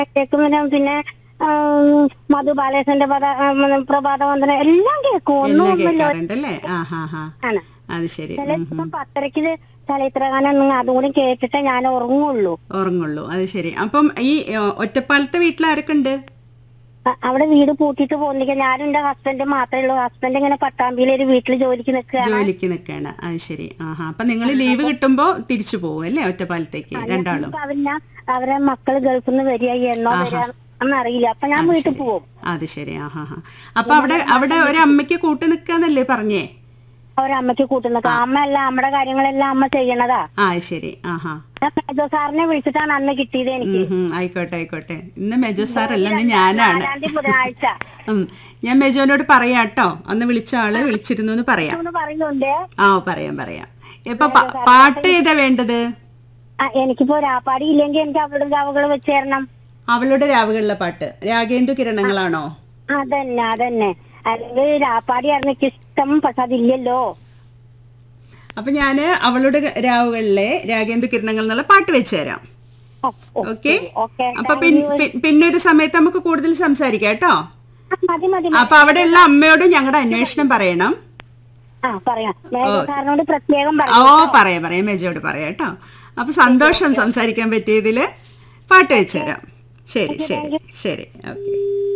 കേൾക്കും പിന്നെ പിന്നെ ആം, മധു ബാലേശന്റെ പദ പ്രഭാതവന്ദനം എല്ലാം കേൾക്കും ഒന്നും എല്ലാം ഒന്നുമില്ല കേൾക്കാറുണ്ടല്ലേ ആ ഹാ ഹാ ആണ് അത് ശരി ചില ഉം, ഉം. ദിവസം പത്തരക്ക് ചലച്ചിത്രഗാനം അതും കൂടി കേട്ടിട്ടേ ഞാൻ ഉറങ്ങുള്ളൂ ഉറങ്ങുള്ളൂ അത് ശരി അപ്പം ഈ ഏ, ഒറ്റപ്പാലത്തെ വീട്ടിൽ ആരൊക്കെ ഉണ്ട് അ- അവിടെ വീട് പൂട്ടിയിട്ട് പോകുന്നില്ല ഞാനും എന്റെ ഹസ്ബൻഡ് മാത്രമേ ഉള്ളൂ ഹസ്ബൻഡ് ഇങ്ങനെ പട്ടാമ്പിയിലെ ഒരു വീട്ടിൽ ജോലിക്ക് നിൽക്കുകയാണ് ജോലിക്ക് നിൽക്കാണ് അത് ശരി ആഹാ അപ്പൊ നിങ്ങൾ ലീവ് കിട്ടുമ്പോ തിരിച്ചു പോകും അല്ലേ ഒറ്റപ്പാലത്തേക്ക് രണ്ടാളും ഇപ്പൊ അവര് അവരെ മക്കള് ഗൾഫിൽ നിന്ന് വരികയായി എന്നോ വരാന്നറിയില്ല അപ്പൊ ഞാൻ വീട്ടിൽ പോകും അത് ശരി ആഹാ ഹാ അപ്പൊ അവിടെ അവിടെ ഒരു അമ്മയ്ക്ക് കൂട്ട് നിൽക്കാന്നല്ലേ പറഞ്ഞേ അവരമ്മയ്ക്ക് കൂട്ടുന്നത് അമ്മ അല്ല അമ്മയുടെ കാര്യങ്ങളെല്ലാം അമ്മ ചെയ്യണതാ ആ അത് ശരി ആഹാ ഞാൻ മേജോ സാറിനെ വിളിച്ചിട്ടാണ് അന്ന് കിട്ടിയത് എനിക്ക് ഉം, ഉം, ആയിക്കോട്ടെ ആയിക്കോട്ടെ ഇന്ന് മെജോ സാർ അല്ല ഇന്ന് ഞാനാണ് നാലാം തീയതി ബുധനാഴ്ച ഉം, ഞാൻ മെജോനോട് പറയാട്ടോ അന്ന് വിളിച്ച ആള് വിളിച്ചിരുന്നു എന്ന് പറയാം എന്ന് പറയുന്നുണ്ട് ആ പറയാം പറയാം ഇപ്പൊ പ- പാട്ട് ഏതാ വേണ്ടത് ആ, എനിക്കിപ്പോ രാപ്പാടി ഇല്ലെങ്കിൽ എനിക്ക് അവളുടെ ഗാവുകൾ വെച്ച് തരണം അവളുടെ രാവുകളിലെ പാട്ട് രാഗേന്ദു കിരണങ്ങളാണോ അതന്നെ അതന്നെ അല്ലെങ്കിൽ രാപ്പാടിയായിരുന്നു എനിക്ക് ഇഷ്ടം പക്ഷെ അതില്ലല്ലോ അപ്പൊ ഞാന് അവളുടെ രാവുകളിലെ രാഗേന്ദു കിരണങ്ങൾ എന്നുള്ള പാട്ട് വെച്ചു തരാം ഓ, ഓ, ഓക്കെ ഓക്കെ അപ്പൊ പിൻ- പിൻ- പിന്നെ ഒരു സമയത്ത് നമുക്ക് കൂടുതൽ സംസാരിക്കാം കേട്ടോ ആ, മതി മതി അപ്പൊ അവിടെയുള്ള അമ്മയോടും ഞങ്ങളുടെ അന്വേഷണം പറയണം ആ പറയാം മേജോ സാറിനോട് പ്രത്യേകം ഓ പറയാം പറയാം പറയാം മെജോട് പറയാം കേട്ടോ അപ്പൊ സന്തോഷം സംസാരിക്കാൻ പറ്റിയതില് പാട്ട് വെച്ചു തരാം ശരി ശരി ശരി ഓക്കെ